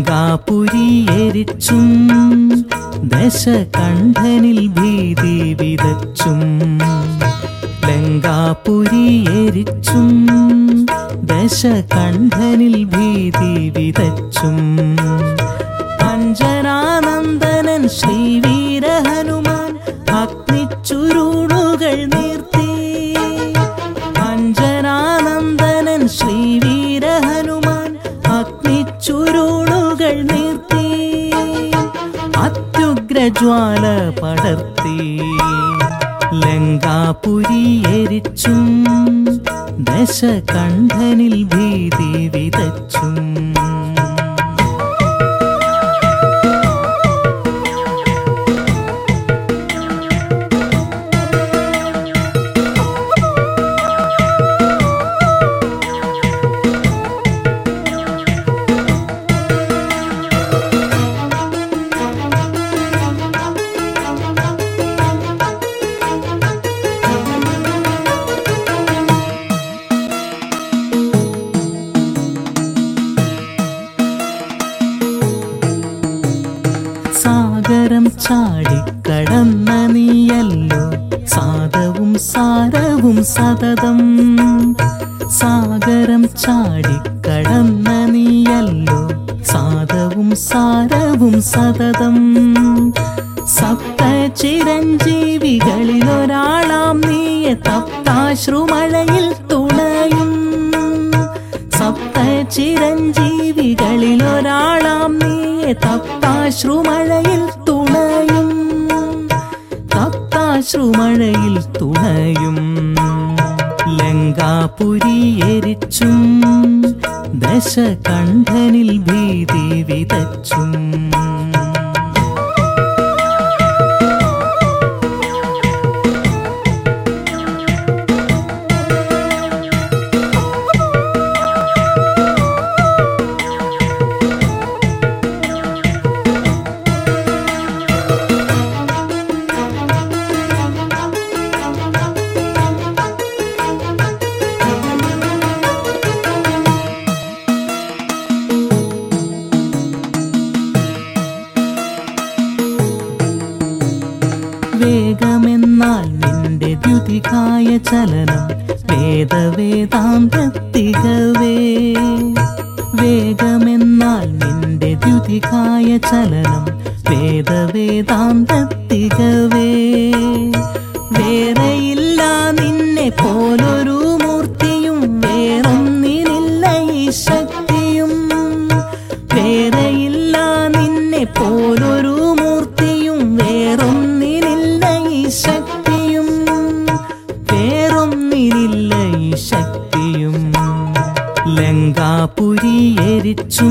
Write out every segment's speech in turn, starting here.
ലങ്കാപുരി എരിച്ചും ദശകണ്ഠനിൽ ഭീതി വിതച്ചും ലങ്കാപുരി എരിച്ചും ദശകണ്ഠനിൽ ഭീതി വിതച്ചും അഞ്ജനാനന്ദനൻ ശ്രീവീര ഹനുമാൻ അഗ്നിച്ചുരുളുകൾ നിർത്തി അഞ്ജനാനന്ദനൻ ശ്രീവീര ഹനുമാൻ അഗ്നിച്ചുരുളുകൾ നിർത്തി അത്യുഗ്രജ്വാല പടർത്തി ലങ്കാപുരി എരിച്ചും ദശകണ്ഠനിൽ ഭീതി വിതച്ചും സാഗരം ചാടിക്കടന്ന നീയല്ലോ സാദവും സാരവും സതതം സാഗരം ചാടിക്കടന്ന നീയല്ലോ സാദവും സാരവും സതതം സപ്ത ചിരഞ്ജീവികളിലൊരാളാം നീയെ തപ്താശ്രുമഴയിൽ തുണയും സപ്ത ചിരഞ്ജീവികളിലൊരാളാം നീയെ തപ്താശ്രുമഴയിൽ തുണയും തപ്താശ്രുമഴയിൽ തുണയും ലങ്കാപുരി എരിച്ചും ദശകണ്ഠനിൽ ഭീതി വിതച്ചും വേഗമെന്നാൽ നിന്റെ ദ്യുതികായ ചലനം വേദവേദാന്തത്തികവേ വേഗമെന്നാൽ നിന്റെ ദ്യുതികായ ചലനം വേദവേദാന്തത്തികവേ വേറെയില്ല നിന്നെ പോലൊരു മൂർത്തിയും വേറൊന്നിനില്ല ഈ ശക്തിയും വേറെയില്ല നിന്നെ പോലൊരു മൂർത്തിയും വേറൊന്നിനില്ല ഈ ശക്തിയും വേറൊന്നിനില്ല ഈ ശക്തിയും ലങ്കാപുരി എരിച്ചും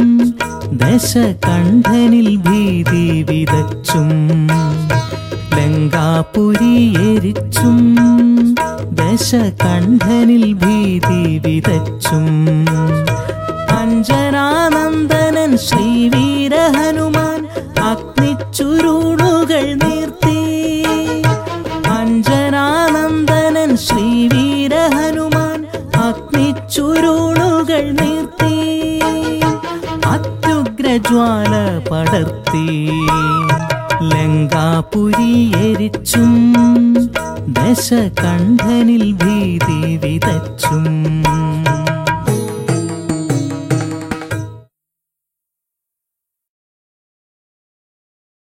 ദശകണ്ഠനിൽ ഭീതി വിതച്ചും ലങ്കാപുരി എരിച്ചും ദശകണ്ഠനിൽ ഭീതി വിതച്ചും അഞ്ജനാനന്ദനൻ ശ്രീവീര ഹനുമാൻ അഗ്നിച്ചുരുളുകൾ നിർത്തി അഞ്ജനാനന്ദനൻ ശ്രീവീര ഹനുമാൻ അഗ്നിച്ചുരുളുകൾ നിർത്തി അത്യുഗ്രജ്വാല പടർത്തി ലങ്കാപുരി എരിച്ചും ദശകണ്ഠനിൽ ഭീതി വിതച്ചും